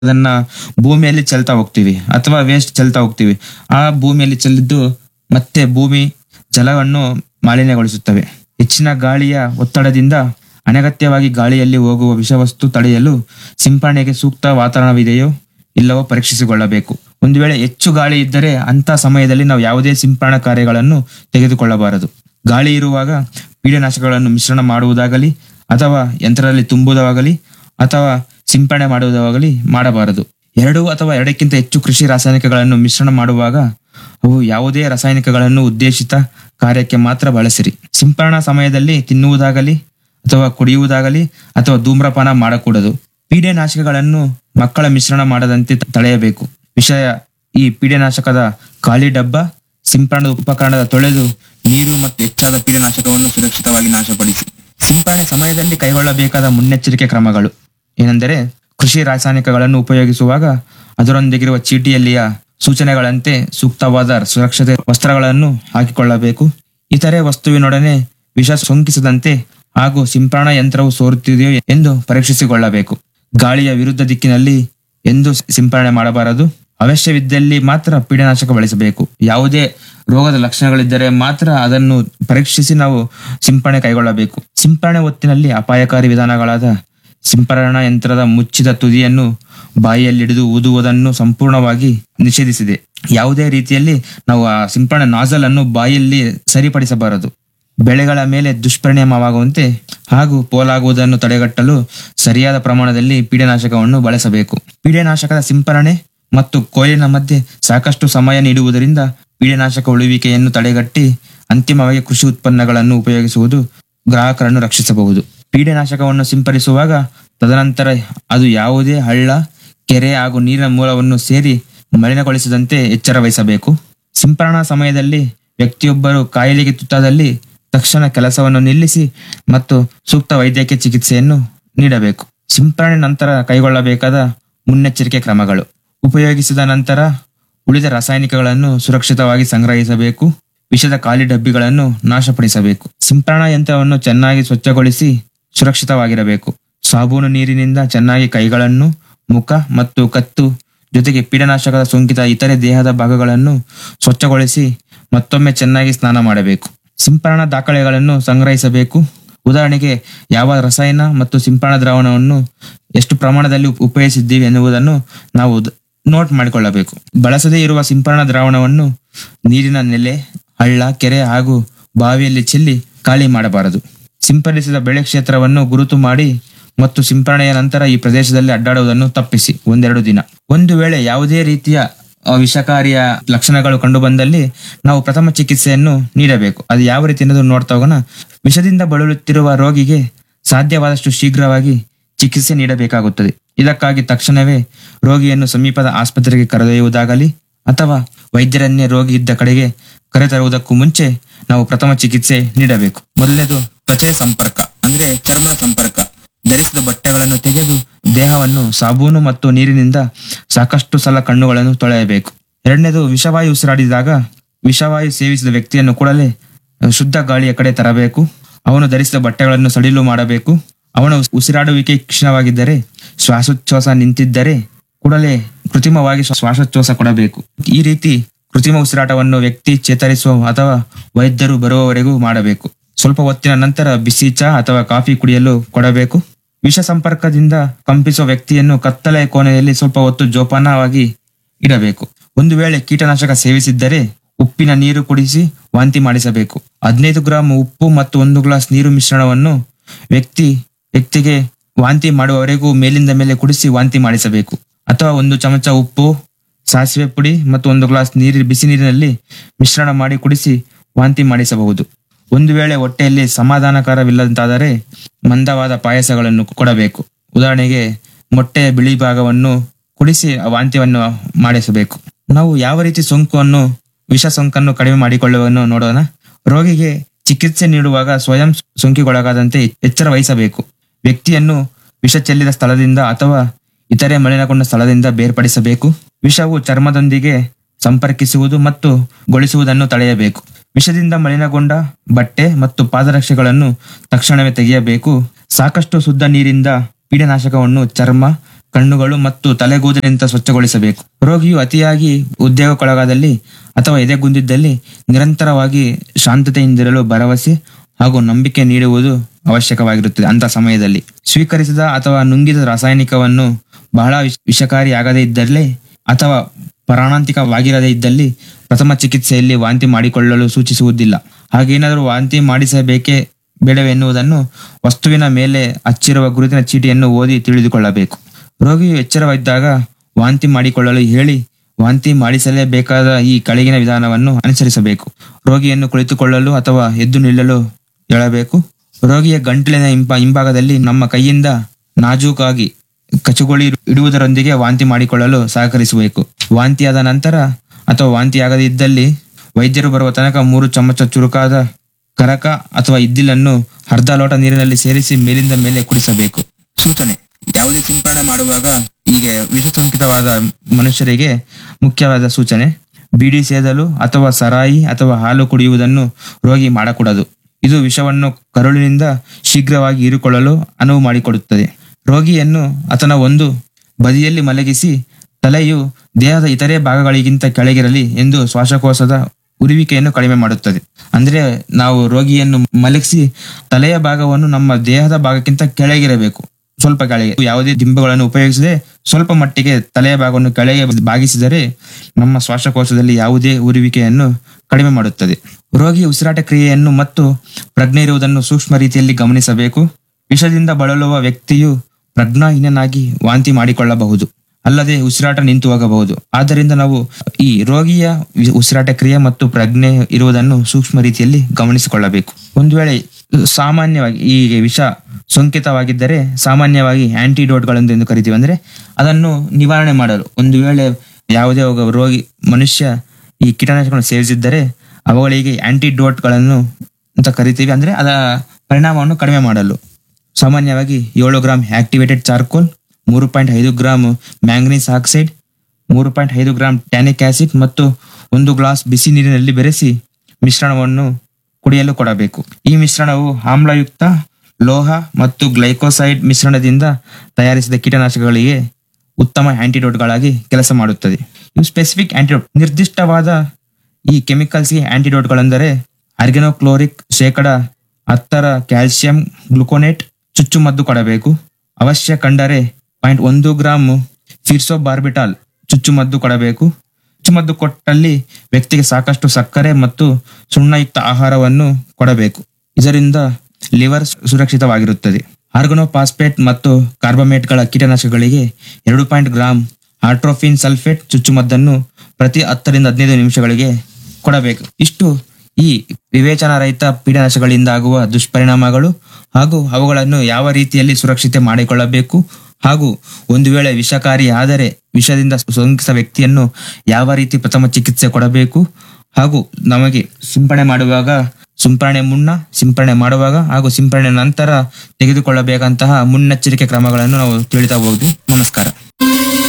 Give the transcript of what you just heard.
ಅದನ್ನ ಭೂಮಿಯಲ್ಲಿ ಚೆಲ್ತಾ ಹೋಗ್ತೀವಿ ಅಥವಾ ವೇಸ್ಟ್ ಚೆಲ್ತಾ ಹೋಗ್ತೀವಿ ಆ ಭೂಮಿಯಲ್ಲಿ ಚೆಲ್ಲಿದ್ದು ಮತ್ತೆ ಭೂಮಿ ಜಲವನ್ನು ಮಾಲಿನ್ಯಗೊಳಿಸುತ್ತವೆ ಹೆಚ್ಚಿನ ಗಾಳಿಯ ಒತ್ತಡದಿಂದ ಅನಗತ್ಯವಾಗಿ ಗಾಳಿಯಲ್ಲಿ ಹೋಗುವ ವಿಷವಸ್ತು ತಡೆಯಲು ಸಿಂಪರಣೆಗೆ ಸೂಕ್ತ ವಾತಾವರಣವಿದೆಯೋ ಇಲ್ಲವೋ ಪರೀಕ್ಷಿಸಿಕೊಳ್ಳಬೇಕು ಒಂದು ವೇಳೆ ಹೆಚ್ಚು ಗಾಳಿ ಇದ್ದರೆ ಅಂತ ಸಮಯದಲ್ಲಿ ನಾವು ಯಾವುದೇ ಸಿಂಪರಣಾ ಕಾರ್ಯಗಳನ್ನು ತೆಗೆದುಕೊಳ್ಳಬಾರದು ಗಾಳಿ ಇರುವಾಗ ಕೀಟನಾಶಕಗಳನ್ನು ಮಿಶ್ರಣ ಮಾಡುವುದಾಗಲಿ ಅಥವಾ ಯಂತ್ರದಲ್ಲಿ ತುಂಬುವುದಾಗಲಿ ಅಥವಾ ಸಿಂಪರಣೆ ಮಾಡುವುದಾಗಲಿ ಮಾಡಬಾರದು ಎರಡು ಅಥವಾ ಎರಡಕ್ಕಿಂತ ಹೆಚ್ಚು ಕೃಷಿ ರಾಸಾಯನಿಕಗಳನ್ನು ಮಿಶ್ರಣ ಮಾಡುವಾಗ ಅವು ಯಾವುದೇ ರಾಸಾಯನಿಕಗಳನ್ನು ಉದ್ದೇಶಿತ ಕಾರ್ಯಕ್ಕೆ ಮಾತ್ರ ಬಳಸಿರಿ ಸಿಂಪರಣಾ ಸಮಯದಲ್ಲಿ ತಿನ್ನುವುದಾಗಲಿ ಅಥವಾ ಕುಡಿಯುವುದಾಗಲಿ ಅಥವಾ ಧೂಮ್ರಪಾನ ಮಾಡಕೂಡದು ಪೀಡೆನಾಶಕಗಳನ್ನು ಮಕ್ಕಳ ಮಿಶ್ರಣ ಮಾಡದಂತೆ ತಡೆಯಬೇಕು ವಿಷಯ ಈ ಪೀಡೆನಾಶಕದ ಖಾಲಿ ಡಬ್ಬ ಸಿಂಪರಣಾ ಉಪಕರಣದ ತೊಳೆದು ನೀರು ಮತ್ತು ಹೆಚ್ಚಾದ ಪೀಡನಾಶಕವನ್ನು ಸುರಕ್ಷಿತವಾಗಿ ನಾಶಪಡಿಸಿ ಸಿಂಪರಣೆ ಸಮಯದಲ್ಲಿ ಕೈಗೊಳ್ಳಬೇಕಾದ ಮುನ್ನೆಚ್ಚರಿಕೆ ಕ್ರಮಗಳು ಏನೆಂದರೆ ಕೃಷಿ ರಾಸಾಯನಿಕಗಳನ್ನು ಉಪಯೋಗಿಸುವಾಗ ಅದರೊಂದಿಗಿರುವ ಚೀಟಿಯಲ್ಲಿಯ ಸೂಚನೆಗಳಂತೆ ಸೂಕ್ತವಾದ ಸುರಕ್ಷತೆ ವಸ್ತ್ರಗಳನ್ನು ಹಾಕಿಕೊಳ್ಳಬೇಕು ಇತರೆ ವಸ್ತುವಿನೊಡನೆ ವಿಷ ಸೋಂಕಿಸದಂತೆ ಹಾಗೂ ಸಿಂಪರಣಾ ಯಂತ್ರವು ಸೋರುತ್ತಿದೆಯೋ ಎಂದು ಪರೀಕ್ಷಿಸಿಕೊಳ್ಳಬೇಕು ಗಾಳಿಯ ವಿರುದ್ಧ ದಿಕ್ಕಿನಲ್ಲಿ ಎಂದು ಸಿಂಪರಣೆ ಮಾಡಬಾರದು ಅವಶ್ಯವಿದ್ದಲ್ಲಿ ಮಾತ್ರ ಪೀಡನಾಶಕ ಬಳಸಬೇಕು ಯಾವುದೇ ರೋಗದ ಲಕ್ಷಣಗಳಿದ್ದರೆ ಮಾತ್ರ ಅದನ್ನು ಪರೀಕ್ಷಿಸಿ ನಾವು ಸಿಂಪರಣೆ ಕೈಗೊಳ್ಳಬೇಕು ಸಿಂಪರಣೆ ಹೊತ್ತಿನಲ್ಲಿ ಅಪಾಯಕಾರಿ ವಿಧಾನಗಳಾದ ಸಿಂಪರಣಾ ಯಂತ್ರದ ಮುಚ್ಚಿದ ತುದಿಯನ್ನು ಬಾಯಿಯಲ್ಲಿ ಹಿಡಿದು ಊದುವುದನ್ನು ಸಂಪೂರ್ಣವಾಗಿ ನಿಷೇಧಿಸಿದೆ ಯಾವುದೇ ರೀತಿಯಲ್ಲಿ ನಾವು ಆ ಸಿಂಪರಣೆ ನಾಜಲ್ ಅನ್ನು ಬಾಯಲ್ಲಿ ಸರಿಪಡಿಸಬಾರದು ಬೆಳೆಗಳ ಮೇಲೆ ದುಷ್ಪರಿಣಾಮವಾಗುವಂತೆ ಹಾಗೂ ಪೋಲಾಗುವುದನ್ನು ತಡೆಗಟ್ಟಲು ಸರಿಯಾದ ಪ್ರಮಾಣದಲ್ಲಿ ಪೀಡನಾಶಕವನ್ನು ಬಳಸಬೇಕು ಪೀಡನಾಶಕದ ಸಿಂಪರಣೆ ಮತ್ತು ಕೊಯ್ಲಿನ ಮಧ್ಯೆ ಸಾಕಷ್ಟು ಸಮಯ ನೀಡುವುದರಿಂದ ಪೀಡನಾಶಕ ಉಳುವಿಕೆಯನ್ನು ತಡೆಗಟ್ಟಿ ಅಂತಿಮವಾಗಿ ಕೃಷಿ ಉತ್ಪನ್ನಗಳನ್ನು ಉಪಯೋಗಿಸುವುದು ಗ್ರಾಹಕರನ್ನು ರಕ್ಷಿಸಬಹುದು ಪೀಡನಾಶಕವನ್ನು ಸಿಂಪಡಿಸುವಾಗ ತದನಂತರ ಅದು ಯಾವುದೇ ಹಳ್ಳ ಕೆರೆ ಹಾಗೂ ನೀರಿನ ಮೂಲವನ್ನು ಸೇರಿ ಮಲಿನಗೊಳಿಸದಂತೆ ಎಚ್ಚರ ವಹಿಸಬೇಕು ಸಿಂಪರಣಾ ಸಮಯದಲ್ಲಿ ವ್ಯಕ್ತಿಯೊಬ್ಬರು ಕಾಯಿಲೆಗೆ ತುತ್ತಾದಲ್ಲಿ ತಕ್ಷಣ ಕೆಲಸವನ್ನು ನಿಲ್ಲಿಸಿ ಮತ್ತು ಸೂಕ್ತ ವೈದ್ಯಕೀಯ ಚಿಕಿತ್ಸೆಯನ್ನು ನೀಡಬೇಕು ಸಿಂಪರಣೆ ನಂತರ ಕೈಗೊಳ್ಳಬೇಕಾದ ಮುನ್ನೆಚ್ಚರಿಕೆ ಕ್ರಮಗಳು ಉಪಯೋಗಿಸಿದ ನಂತರ ಉಳಿದ ರಾಸಾಯನಿಕಗಳನ್ನು ಸುರಕ್ಷಿತವಾಗಿ ಸಂಗ್ರಹಿಸಬೇಕು ವಿಷದ ಖಾಲಿ ಡಬ್ಬಿಗಳನ್ನು ನಾಶಪಡಿಸಬೇಕು ಸಿಂಪರಣಾ ಯಂತ್ರವನ್ನು ಚೆನ್ನಾಗಿ ಸ್ವಚ್ಛಗೊಳಿಸಿ ಸುರಕ್ಷಿತವಾಗಿರಬೇಕು ಸಾಬೂನು ನೀರಿನಿಂದ ಚೆನ್ನಾಗಿ ಕೈಗಳನ್ನು ಮುಖ ಮತ್ತು ಕತ್ತು ಜೊತೆಗೆ ಪೀಡನಾಶಕದ ಸೋಂಕಿತ ಇತರೆ ದೇಹದ ಭಾಗಗಳನ್ನು ಸ್ವಚ್ಛಗೊಳಿಸಿ ಮತ್ತೊಮ್ಮೆ ಚೆನ್ನಾಗಿ ಸ್ನಾನ ಮಾಡಬೇಕು ಸಿಂಪರಣಾ ದಾಖಲೆಗಳನ್ನು ಸಂಗ್ರಹಿಸಬೇಕು ಉದಾಹರಣೆಗೆ ಯಾವ ರಸಾಯನ ಮತ್ತು ಸಿಂಪರಣಾ ದ್ರಾವಣವನ್ನು ಎಷ್ಟು ಪ್ರಮಾಣದಲ್ಲಿ ಉಪಯೋಗಿಸಿದ್ದೀವಿ ಎನ್ನುವುದನ್ನು ನಾವು ದ- ನೋಟ್ ಮಾಡಿಕೊಳ್ಳಬೇಕು ಬಳಸದೇ ಇರುವ ಸಿಂಪರಣಾ ದ್ರಾವಣವನ್ನು ನೀರಿನ ನೆಲೆ ಹಳ್ಳ ಕೆರೆ ಹಾಗೂ ಬಾವಿಯಲ್ಲಿ ಚೆಲ್ಲಿ ಖಾಲಿ ಮಾಡಬಾರದು ಸಿಂಪಡಿಸಿದ ಬೆಳೆ ಕ್ಷೇತ್ರವನ್ನು ಗುರುತು ಮಾಡಿ ಮತ್ತು ಸಿಂಪರಣೆಯ ನಂತರ ಈ ಪ್ರದೇಶದಲ್ಲಿ ಅಡ್ಡಾಡುವುದನ್ನು ತಪ್ಪಿಸಿ ಒಂದೆರಡು ದಿನ ಒಂದು ವೇಳೆ ಯಾವುದೇ ರೀತಿಯ ಆ, ವಿಷಕಾರಿಯ ಲಕ್ಷಣಗಳು ಕಂಡುಬಂದಲ್ಲಿ ನಾವು ಪ್ರಥಮ ಚಿಕಿತ್ಸೆಯನ್ನು ನೀಡಬೇಕು ಅದು ಯಾವ ರೀತಿ ಅನ್ನೋದು ನೋಡ್ತಾ ಹೋಗೋಣ ವಿಷದಿಂದ ಬಳಲುತ್ತಿರುವ ರೋಗಿಗೆ ಸಾಧ್ಯವಾದಷ್ಟು ಶೀಘ್ರವಾಗಿ ಚಿಕಿತ್ಸೆ ನೀಡಬೇಕಾಗುತ್ತದೆ ಇದಕ್ಕಾಗಿ ತಕ್ಷಣವೇ ರೋಗಿಯನ್ನು ಸಮೀಪದ ಆಸ್ಪತ್ರೆಗೆ ಕರೆದೊಯ್ಯುವುದಾಗಲಿ ಅಥವಾ ವೈದ್ಯರನ್ನೇ ರೋಗಿ ಇದ್ದ ಕಡೆಗೆ ಕರೆತರುವುದಕ್ಕೂ ಮುಂಚೆ ನಾವು ಪ್ರಥಮ ಚಿಕಿತ್ಸೆ ನೀಡಬೇಕು ಮೊದಲನೇದು ತ್ವಚೆಯ ಸಂಪರ್ಕ ಅಂದ್ರೆ ಚರ್ಮದ ಸಂಪರ್ಕ ಧರಿಸಿದ ಬಟ್ಟೆಗಳನ್ನು ತೆಗೆದು ದೇಹವನ್ನು ಸಾಬೂನು ಮತ್ತು ನೀರಿನಿಂದ ಸಾಕಷ್ಟು ಸಲ ಕಣ್ಣುಗಳನ್ನು ತೊಳೆಯಬೇಕು ಎರಡನೇದು ವಿಷವಾಯು ಉಸಿರಾಡಿದಾಗ ವಿಷವಾಯು ಸೇವಿಸಿದ ವ್ಯಕ್ತಿಯನ್ನು ಕೂಡಲೇ ಶುದ್ಧ ಗಾಳಿಯ ಕಡೆ ತರಬೇಕು ಅವನು ಧರಿಸಿದ ಬಟ್ಟೆಗಳನ್ನು ಸಡಿಲು ಮಾಡಬೇಕು ಅವನ ಉಸ್- ಉಸಿರಾಡುವಿಕೆ ಕ್ಷೀಣವಾಗಿದ್ದರೆ ಶ್ವಾಸೋಚ್ಛ್ವಾಸ ನಿಂತಿದ್ದರೆ ಕೂಡಲೇ ಕೃತ್ರಿಮವಾಗಿ ಶ್ವ- ಶ್ವಾಸೋಚ್ಛ್ವಾಸ ಕೊಡಬೇಕು ಈ ರೀತಿ ಕೃತ್ರಿಮ ಉಸಿರಾಟವನ್ನು ವ್ಯಕ್ತಿ ಚೇತರಿಸುವ ಅಥವಾ ವೈದ್ಯರು ಬರುವವರೆಗೂ ಮಾಡಬೇಕು ಸ್ವಲ್ಪ ಹೊತ್ತಿನ ನಂತರ ಬಿಸಿ ಚಹಾ ಅಥವಾ ಕಾಫಿ ಕುಡಿಯಲು ಕೊಡಬೇಕು ವಿಷ ಸಂಪರ್ಕದಿಂದ ಕಂಪಿಸುವ ವ್ಯಕ್ತಿಯನ್ನು ಕತ್ತಲೆಯ ಕೋಣೆಯಲ್ಲಿ ಸ್ವಲ್ಪ ಹೊತ್ತು ಜೋಪಾನವಾಗಿ ಇಡಬೇಕು ಒಂದು ವೇಳೆ ಕೀಟನಾಶಕ ಸೇವಿಸಿದ್ದರೆ ಉಪ್ಪಿನ ನೀರು ಕುಡಿಸಿ ವಾಂತಿ ಮಾಡಿಸಬೇಕು ಹದಿನೈದು ಗ್ರಾಂ ಉಪ್ಪು ಮತ್ತು ಒಂದು ಗ್ಲಾಸ್ ನೀರು ಮಿಶ್ರಣವನ್ನು ವ್ಯಕ್ತಿ ವ್ಯಕ್ತಿಗೆ ವಾಂತಿ ಮಾಡುವವರೆಗೂ ಮೇಲಿಂದ ಮೇಲೆ ಕುಡಿಸಿ ವಾಂತಿ ಮಾಡಿಸಬೇಕು ಅಥವಾ ಒಂದು ಚಮಚ ಉಪ್ಪು ಸಾಸಿವೆ ಪುಡಿ ಮತ್ತು ಒಂದು ಗ್ಲಾಸ್ ನೀರು ಬಿಸಿ ನೀರಿನಲ್ಲಿ ಮಿಶ್ರಣ ಮಾಡಿ ಕುಡಿಸಿ ವಾಂತಿ ಮಾಡಿಸಬಹುದು ಒಂದು ವೇಳೆ ಹೊಟ್ಟೆಯಲ್ಲಿ ಸಮಾಧಾನಕರವಿಲ್ಲದಂತಾದರೆ ಮಂದವಾದ ಪಾಯಸಗಳನ್ನು ಕೊಡಬೇಕು ಉದಾಹರಣೆಗೆ ಮೊಟ್ಟೆಯ ಬಿಳಿ ಭಾಗವನ್ನು ಕುಡಿಸಿ ಆ ವಾಂತಿಯನ್ನು ಮಾಡಿಸಬೇಕು ನಾವು ಯಾವ ರೀತಿ ಸೋಂಕನ್ನು ವಿಷ ಸೋಂಕನ್ನು ಕಡಿಮೆ ಮಾಡಿಕೊಳ್ಳುವನ್ನು ನೋಡೋಣ ರೋಗಿಗೆ ಚಿಕಿತ್ಸೆ ನೀಡುವಾಗ ಸ್ವಯಂ ಸೋಂಕಿಗೊಳಗಾದಂತೆ ಎಚ್ಚರ ವಹಿಸಬೇಕು ವ್ಯಕ್ತಿಯನ್ನು ವಿಷ ಚೆಲ್ಲಿದ ಸ್ಥಳದಿಂದ ಅಥವಾ ಇತರೆ ಮಲಿನಗೊಂಡ ಸ್ಥಳದಿಂದ ಬೇರ್ಪಡಿಸಬೇಕು ವಿಷವು ಚರ್ಮದೊಂದಿಗೆ ಸಂಪರ್ಕಿಸುವುದು ಮತ್ತು ಗೊಳಿಸುವುದನ್ನು ತಡೆಯಬೇಕು ವಿಷದಿಂದ ಮಲಿನಗೊಂಡ ಬಟ್ಟೆ ಮತ್ತು ಪಾದರಕ್ಷೆಗಳನ್ನು ತಕ್ಷಣವೇ ತೆಗೆಯಬೇಕು ಸಾಕಷ್ಟು ಶುದ್ಧ ನೀರಿಂದ ಪೀಡನಾಶಕವನ್ನು ಚರ್ಮ ಕಣ್ಣುಗಳು ಮತ್ತು ತಲೆಗೂದಲಿನಿಂದ ಸ್ವಚ್ಛಗೊಳಿಸಬೇಕು ರೋಗಿಯು ಅತಿಯಾಗಿ ಉದ್ಯೋಗಕ್ಕೊಳಗಾದಲ್ಲಿ ಅಥವಾ ಎದೆಗುಂದಿದ್ದಲ್ಲಿ ನಿರಂತರವಾಗಿ ಶಾಂತತೆಯಿಂದಿರಲು ಭರವಸೆ ಹಾಗೂ ನಂಬಿಕೆ ನೀಡುವುದು ಅವಶ್ಯಕವಾಗಿರುತ್ತದೆ ಅಂತ ಸಮಯದಲ್ಲಿ ಸ್ವೀಕರಿಸಿದ ಅಥವಾ ನುಂಗಿದ ರಾಸಾಯನಿಕವನ್ನು ಬಹಳ ವಿಷ- ವಿಷಕಾರಿಯಾಗದೇ ಇದ್ದಲ್ಲಿ ಅಥವಾ ಪ್ರಾಣಾಂತಿಕವಾಗಿರದೇ ಇದ್ದಲ್ಲಿ ಪ್ರಥಮ ಚಿಕಿತ್ಸೆಯಲ್ಲಿ ವಾಂತಿ ಮಾಡಿಕೊಳ್ಳಲು ಸೂಚಿಸುವುದಿಲ್ಲ ಹಾಗೇನಾದರೂ ವಾಂತಿ ಮಾಡಿಸಬೇಕೇ ಬೇಡವೆನ್ನುವುದನ್ನು ವಸ್ತುವಿನ ಮೇಲೆ ಹಚ್ಚಿರುವ ಗುರುತಿನ ಚೀಟಿಯನ್ನು ಓದಿ ತಿಳಿದುಕೊಳ್ಳಬೇಕು ರೋಗಿಯು ಎಚ್ಚರವಿದ್ದಾಗ ವಾಂತಿ ಮಾಡಿಕೊಳ್ಳಲು ಹೇಳಿ ವಾಂತಿ ಮಾಡಿಸಲೇಬೇಕಾದ ಈ ಕೆಳಗಿನ ವಿಧಾನವನ್ನು ಅನುಸರಿಸಬೇಕು ರೋಗಿಯನ್ನು ಕುಳಿತುಕೊಳ್ಳಲು ಅಥವಾ ಎದ್ದು ನಿಲ್ಲಲು ಹೇಳಬೇಕು ರೋಗಿಯ ಗಂಟಲಿನ ಹಿಂಪ ಹಿಂಭಾಗದಲ್ಲಿ ನಮ್ಮ ಕೈಯಿಂದ ನಾಜೂಕಾಗಿ ಕಚುಗೊಳಿ ಇಡುವುದರೊಂದಿಗೆ ವಾಂತಿ ಮಾಡಿಕೊಳ್ಳಲು ಸಹಕರಿಸಬೇಕು ವಾಂತಿಯಾದ ನಂತರ ಅಥವಾ ವಾಂತಿಯಾಗದೇ ಇದ್ದಲ್ಲಿ ವೈದ್ಯರು ಬರುವ ತನಕ ಮೂರು ಚಮಚ ಚುರುಕಾದ ಕರಕ ಅಥವಾ ಇದ್ದಿಲನ್ನು ಅರ್ಧ ಲೋಟ ನೀರಿನಲ್ಲಿ ಸೇರಿಸಿ ಮೇಲಿಂದ ಮೇಲೆ ಕುಡಿಸಬೇಕು ಸೂಚನೆ ಯಾವುದೇ ಸಿಂಪಡಣೆ ಮಾಡುವಾಗ ಈಗ ವಿಷ ಸೋಂಕಿತವಾದ ಮನುಷ್ಯರಿಗೆ ಮುಖ್ಯವಾದ ಸೂಚನೆ ಬೀಡಿ ಸೇದಲು ಅಥವಾ ಸರಾಯಿ ಅಥವಾ ಹಾಲು ಕುಡಿಯುವುದನ್ನು ರೋಗಿ ಮಾಡಕೂಡದು ಇದು ವಿಷವನ್ನು ಕರುಳಿನಿಂದ ಶೀಘ್ರವಾಗಿ ಹೀರಿಕೊಳ್ಳಲು ಅನುವು ಮಾಡಿಕೊಡುತ್ತದೆ ರೋಗಿಯನ್ನು ಆತನ ಒಂದು ಬದಿಯಲ್ಲಿ ಮಲಗಿಸಿ ತಲೆಯು ದೇಹದ ಇತರೆ ಭಾಗಗಳಿಗಿಂತ ಕೆಳಗಿರಲಿ ಎಂದು ಶ್ವಾಸಕೋಶದ ಉರಿವಿಕೆಯನ್ನು ಕಡಿಮೆ ಮಾಡುತ್ತದೆ ಅಂದ್ರೆ ನಾವು ರೋಗಿಯನ್ನು ಮಲಗಿಸಿ ತಲೆಯ ಭಾಗವನ್ನು ನಮ್ಮ ದೇಹದ ಭಾಗಕ್ಕಿಂತ ಕೆಳಗಿರಬೇಕು ಸ್ವಲ್ಪ ಕೆಳಗೆ ಯಾವುದೇ ದಿಂಬುಗಳನ್ನು ಉಪಯೋಗಿಸದೆ ಸ್ವಲ್ಪ ಮಟ್ಟಿಗೆ ತಲೆಯ ಭಾಗವನ್ನು ಕೆಳಗೆ ಬಾಗಿಸಿದರೆ ನಮ್ಮ ಶ್ವಾಸಕೋಶದಲ್ಲಿ ಯಾವುದೇ ಉರುವಿಕೆಯನ್ನು ಕಡಿಮೆ ಮಾಡುತ್ತದೆ ರೋಗಿಯ ಉಸಿರಾಟ ಕ್ರಿಯೆಯನ್ನು ಮತ್ತು ಪ್ರಜ್ಞೆ ಇರುವುದನ್ನು ಸೂಕ್ಷ್ಮ ರೀತಿಯಲ್ಲಿ ಗಮನಿಸಬೇಕು ವಿಷದಿಂದ ಬಳಲುವ ವ್ಯಕ್ತಿಯು ಪ್ರಜ್ಞಾಹೀನನಾಗಿ ವಾಂತಿ ಮಾಡಿಕೊಳ್ಳಬಹುದು ಅಲ್ಲದೆ ಉಸಿರಾಟ ನಿಂತು ಹೋಗಬಹುದು ಆದ್ದರಿಂದ ನಾವು ಈ ರೋಗಿಯ ವಿ- ಉಸಿರಾಟ ಕ್ರಿಯೆ ಮತ್ತು ಪ್ರಜ್ಞೆ ಇರುವುದನ್ನು ಸೂಕ್ಷ್ಮ ರೀತಿಯಲ್ಲಿ ಗಮನಿಸಿಕೊಳ್ಳಬೇಕು ಒಂದು ವೇಳೆ ಸಾಮಾನ್ಯವಾಗಿ ಈ ವಿಷ ಸೋಂಕಿತವಾಗಿದ್ದರೆ ಸಾಮಾನ್ಯವಾಗಿ ಆಂಟಿಡೋಟ್ಗಳೆಂದು ಎಂದು ಕರಿತೀವಿ ಅಂದ್ರೆ ಅದನ್ನು ನಿವಾರಣೆ ಮಾಡಲು ಒಂದು ವೇಳೆ ಯಾವುದೇ ಒಬ್ಬ ರೋಗಿ ಮನುಷ್ಯ ಈ ಕೀಟನಾಶಕಗಳನ್ನು ಸೇವಿಸಿದ್ದರೆ ಅವುಗಳಿಗೆ ಆಂಟಿಡೋಟ್ಗಳನ್ನು ಅಂತ ಕರಿತೀವಿ ಅಂದ್ರೆ ಅದರ ಪರಿಣಾಮವನ್ನು ಕಡಿಮೆ ಮಾಡಲು ಸಾಮಾನ್ಯವಾಗಿ ಏಳು ಗ್ರಾಂ ಆಕ್ಟಿವೇಟೆಡ್ ಚಾರ್ಕೋಲ್ ಮೂರು ಪಾಯಿಂಟ್ ಐದು ಗ್ರಾಂ ಮ್ಯಾಂಗನೀಸ್ ಆಕ್ಸೈಡ್ ಮೂರು ಪಾಯಿಂಟ್ ಐದು ಗ್ರಾಂ ಟ್ಯಾನಿಕ್ ಆಸಿಡ್ ಮತ್ತು ಒಂದು ಗ್ಲಾಸ್ ಬಿಸಿ ನೀರಿನಲ್ಲಿ ಬೆರೆಸಿ ಮಿಶ್ರಣವನ್ನು ಕುಡಿಯಲು ಕೊಡಬೇಕು ಈ ಮಿಶ್ರಣವು ಆಮ್ಲಯುಕ್ತ ಲೋಹ ಮತ್ತು ಗ್ಲೈಕೋಸೈಡ್ ಮಿಶ್ರಣದಿಂದ ತಯಾರಿಸಿದ ಕೀಟನಾಶಕಗಳಿಗೆ ಉತ್ತಮ ಆಂಟಿಡೋಟ್ಗಳಾಗಿ ಕೆಲಸ ಮಾಡುತ್ತದೆ ಇವು ಸ್ಪೆಸಿಫಿಕ್ ಆಂಟಿಡೋಟ್ ನಿರ್ದಿಷ್ಟವಾದ ಈ ಕೆಮಿಕಲ್ಸ್ಗೆ ಆಂಟಿಡೋಟ್ಗಳೆಂದರೆ ಆರ್ಗೆನೋಕ್ಲೋರಿಕ್ ಶೇಕಡ ಹತ್ತರ ಕ್ಯಾಲ್ಸಿಯಂ ಗ್ಲುಕೋನೇಟ್ ಚುಚ್ಚುಮದ್ದು ಕೊಡಬೇಕು ಅವಶ್ಯ ಕಂಡರೆ ಪಾಯಿಂಟ್ ಒಂದು ಗ್ರಾಮ್ ಫಿರ್ಸೋಬಾರ್ಬಿಟಾಲ್ ಚುಚ್ಚುಮದ್ದು ಕೊಡಬೇಕು ಚುಚ್ಚುಮದ್ದು ಕೊಟ್ಟಲ್ಲಿ ವ್ಯಕ್ತಿಗೆ ಸಾಕಷ್ಟು ಸಕ್ಕರೆ ಮತ್ತು ಸುಣ್ಣಯುಕ್ತ ಆಹಾರವನ್ನು ಕೊಡಬೇಕು ಇದರಿಂದ ಲಿವರ್ ಸುರಕ್ಷಿತವಾಗಿರುತ್ತದೆ ಆರ್ಗನೋಪಾಸ್ಪೇಟ್ ಮತ್ತು ಕಾರ್ಬಮೇಟ್ಗಳ ಕೀಟನಾಶಕಗಳಿಗೆ ಎರಡು ಪಾಯಿಂಟ್ ಗ್ರಾಂ ಆಟ್ರೋಫಿನ್ ಸಲ್ಫೇಟ್ ಚುಚ್ಚುಮದ್ದನ್ನು ಪ್ರತಿ ಹತ್ತರಿಂದ ಹದಿನೈದು ನಿಮಿಷಗಳಿಗೆ ಕೊಡಬೇಕು ಇಷ್ಟು ಈ ವಿವೇಚನಾರಹಿತ ಪೀಡನಾಶಗಳಿಂದ ಆಗುವ ದುಷ್ಪರಿಣಾಮಗಳು ಹಾಗೂ ಅವುಗಳನ್ನು ಯಾವ ರೀತಿಯಲ್ಲಿ ಸುರಕ್ಷತೆ ಮಾಡಿಕೊಳ್ಳಬೇಕು ಹಾಗೂ ಒಂದು ವೇಳೆ ವಿಷಕಾರಿ ಆದರೆ ವಿಷದಿಂದ ಸೋಂಕಿತ ವ್ಯಕ್ತಿಯನ್ನು ಯಾವ ರೀತಿ ಪ್ರಥಮ ಚಿಕಿತ್ಸೆ ಕೊಡಬೇಕು ಹಾಗೂ ನಮಗೆ ಸಿಂಪಡಣೆ ಮಾಡುವಾಗ ಸಿಂಪರಣೆ ಮುನ್ನ ಸಿಂಪರಣೆ ಮಾಡುವಾಗ ಹಾಗೂ ಸಿಂಪರಣೆ ನಂತರ ತೆಗೆದುಕೊಳ್ಳಬೇಕಂತಹ ಮುನ್ನೆಚ್ಚರಿಕೆ ಕ್ರಮಗಳನ್ನು ನಾವು ತಿಳಿತಾ ಹೋಗ್ತೀವಿ ನಮಸ್ಕಾರ